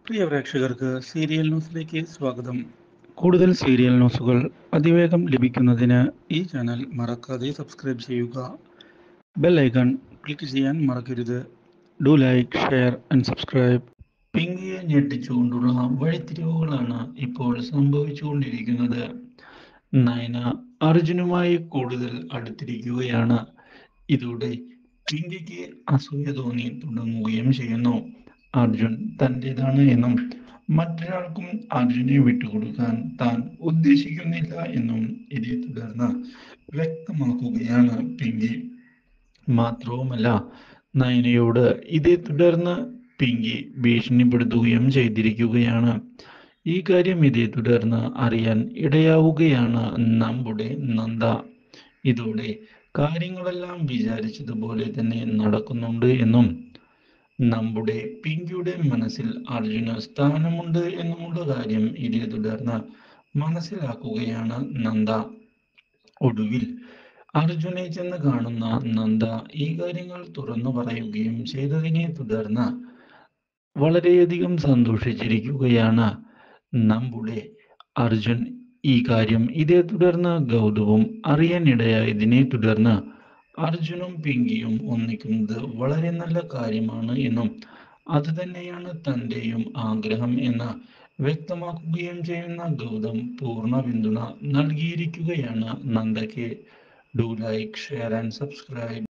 പ്രിയ പ്രേക്ഷകർക്ക് സീരിയൽ ന്യൂസിലേക്ക് സ്വാഗതം കൂടുതൽ സീരിയൽ ന്യൂസുകൾ അതിവേഗം ലഭിക്കുന്നതിന് ഈ ചാനൽ മറക്കാതെ സബ്സ്ക്രൈബ് ചെയ്യുക ബെൽ ഐക്കൺ ക്ലിക്ക് ചെയ്യാൻ മറക്കരുത് do like share and subscribe പിങ്കിയെ ഞെട്ടിച്ചുകൊണ്ടുള്ള വഴിത്തിരിവുകളാണ് ഇപ്പോൾ സംഭവിച്ചുകൊണ്ടിരിക്കുന്നത് നയന അർജുനുമായി കൂടുതൽ അടുത്തിരിക്കുകയാണ് ഇതോടെ പിങ്കിക്ക് അസൂയ തോന്നി തുടങ്ങുകയും ചെയ്യുന്നു അർജുൻ തൻ്റെതാണ് എന്നും മറ്റൊരാൾക്കും അർജുനെ വിട്ടുകൊടുക്കാൻ താൻ ഉദ്ദേശിക്കുന്നില്ല എന്നും ഇതേ തുടർന്ന് വ്യക്തമാക്കുകയാണ് പിങ്കി മാത്രവുമല്ല നയനയോട് ഇതേ തുടർന്ന് പിങ്കി ഭീഷണിപ്പെടുത്തുകയും ചെയ്തിരിക്കുകയാണ് ഈ കാര്യം ഇതേ തുടർന്ന് അറിയാൻ ഇടയാവുകയാണ് നമ്മുടെ നന്ദ ഇതോടെ കാര്യങ്ങളെല്ലാം വിചാരിച്ചതുപോലെ തന്നെ നടക്കുന്നുണ്ട് എന്നും നമ്മുടെ പിങ്കിയുടെ മനസ്സിൽ അർജുന സ്ഥാനമുണ്ട് എന്നുമുള്ള കാര്യം ഇതേ തുടർന്ന് മനസ്സിലാക്കുകയാണ് നന്ദ ഒടുവിൽ അർജുനെ ചെന്ന് കാണുന്ന നന്ദ ഈ കാര്യങ്ങൾ തുറന്നു പറയുകയും ചെയ്തതിനെ തുടർന്ന് വളരെയധികം സന്തോഷിച്ചിരിക്കുകയാണ് നമ്മുടെ അർജുൻ ഈ കാര്യം ഇതേ തുടർന്ന് ഗൗതവും അറിയാനിടയായതിനെ തുടർന്ന് അർജുനും പിങ്കിയും ഒന്നിക്കുന്നത് വളരെ നല്ല കാര്യമാണ് എന്നും അത് തന്നെയാണ് തൻ്റെയും ആഗ്രഹം എന്ന് വ്യക്തമാക്കുകയും ചെയ്യുന്ന ഗൗതം പൂർണ്ണ പിന്തുണ നൽകിയിരിക്കുകയാണ് നന്ദയ്ക്ക് do like share and subscribe